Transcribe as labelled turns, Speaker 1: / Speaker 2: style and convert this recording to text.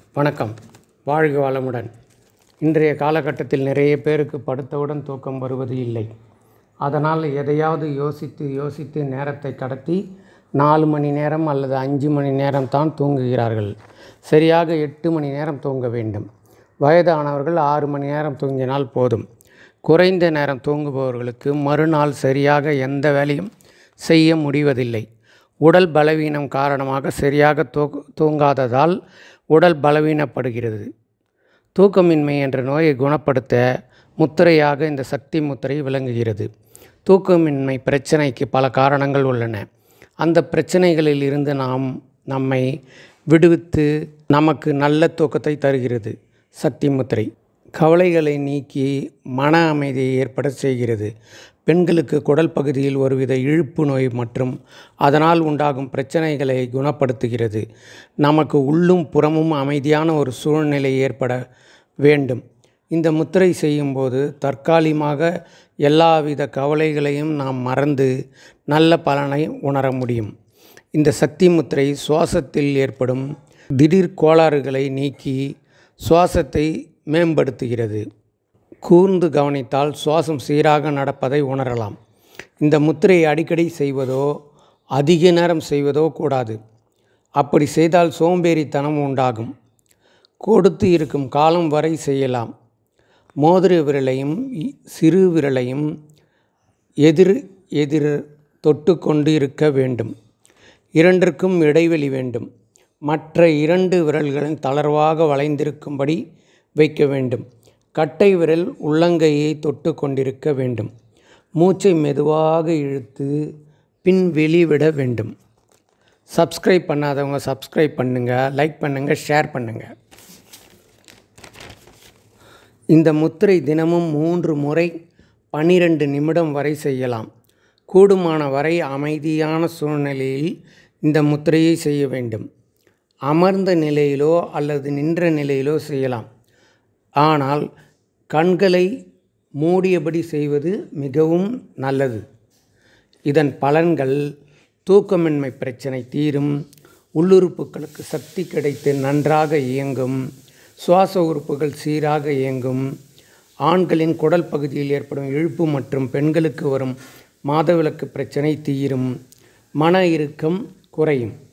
Speaker 1: வணக்கம் வாழ்க வளமுடன் இன்றைய காலகட்டத்தில் நிறைய பேருக்கு படுத்தவுடன் தூக்கம் வருவது இல்லை அதனால் எதையாவது யோசித்து யோசித்து நேரத்தை கடத்தி நாலு மணி நேரம் அல்லது அஞ்சு மணி நேரம் தான் தூங்குகிறார்கள் சரியாக எட்டு மணி நேரம் தூங்க வேண்டும் வயதானவர்கள் ஆறு மணி நேரம் தூங்கினால் போதும் குறைந்த நேரம் தூங்குபவர்களுக்கு மறுநாள் சரியாக எந்த வேலையும் செய்ய முடிவதில்லை உடல் பலவீனம் காரணமாக சரியாக தூ தூங்காததால் உடல் பலவீனப்படுகிறது தூக்கமின்மை என்ற நோயை குணப்படுத்த முத்திரையாக இந்த சக்தி முத்திரை விளங்குகிறது தூக்கமின்மை பிரச்சனைக்கு பல காரணங்கள் உள்ளன அந்த பிரச்சனைகளில் இருந்து நாம் நம்மை விடுவித்து நமக்கு நல்ல தூக்கத்தை தருகிறது சக்தி முத்திரை கவலைகளை நீக்கி மன அமைதியை ஏற்பட செய்கிறது பெண்களுக்கு குடல் பகுதியில் ஒருவித இழுப்பு நோய் மற்றும் அதனால் உண்டாகும் பிரச்சனைகளை குணப்படுத்துகிறது நமக்கு உள்ளும் புறமும் அமைதியான ஒரு சூழ்நிலை ஏற்பட வேண்டும் இந்த முத்திரை செய்யும்போது தற்காலிகமாக எல்லாவித கவலைகளையும் நாம் மறந்து நல்ல பலனை உணர முடியும் இந்த சக்தி முத்திரை சுவாசத்தில் ஏற்படும் திடீர் கோளாறுகளை நீக்கி சுவாசத்தை மேம்படுத்துகிறது கூர்ந்து கவனித்தால் சுவாசம் சீராக நடப்பதை உணரலாம் இந்த முத்திரையை அடிக்கடி செய்வதோ அதிக நேரம் செய்வதோ கூடாது அப்படி செய்தால் சோம்பேறித்தனம் உண்டாகும் கொடுத்து இருக்கும் காலம் வரை செய்யலாம் மோதிர விரலையும் இ- சிறு விரலையும் எதிர் எதிர் தொட்டு கொண்டு இருக்க வேண்டும் இரண்டிற்கும் இடைவெளி வேண்டும் மற்ற இரண்டு விரல்களும் தளர்வாக வளைந்திருக்கும்படி வைக்க வேண்டும் கட்டை விரல் உள்ளங்கையை தொட்டு கொண்டிருக்க வேண்டும் மூச்சை மெதுவாக இழுத்து பின் வெளிவிட வேண்டும் சப்ஸ்கிரைப் பண்ணாதவங்க சப்ஸ்கிரைப் பண்ணுங்கள் லைக் பண்ணுங்கள் ஷேர் பண்ணுங்கள் இந்த முத்திரை தினமும் மூன்று முறை பன்னிரண்டு நிமிடம் வரை செய்யலாம் கூடுமான வரை அமைதியான சூழ்நிலையில் இந்த முத்திரையை செய்ய வேண்டும் அமர்ந்த நிலையிலோ அல்லது நின்ற நிலையிலோ செய்யலாம் ஆனால் கண்களை மூடியபடி செய்வது மிகவும் நல்லது இதன் பலன்கள் தூக்கமின்மை பிரச்சனை தீரும் உள்ளுறுப்புகளுக்கு சக்தி கிடைத்து நன்றாக இயங்கும் சுவாச உறுப்புகள் சீராக இயங்கும் ஆண்களின் குடல் பகுதியில் ஏற்படும் இழுப்பு மற்றும் பெண்களுக்கு வரும் மாதவிலக்கு பிரச்சனை தீரும் மன இறுக்கம் குறையும்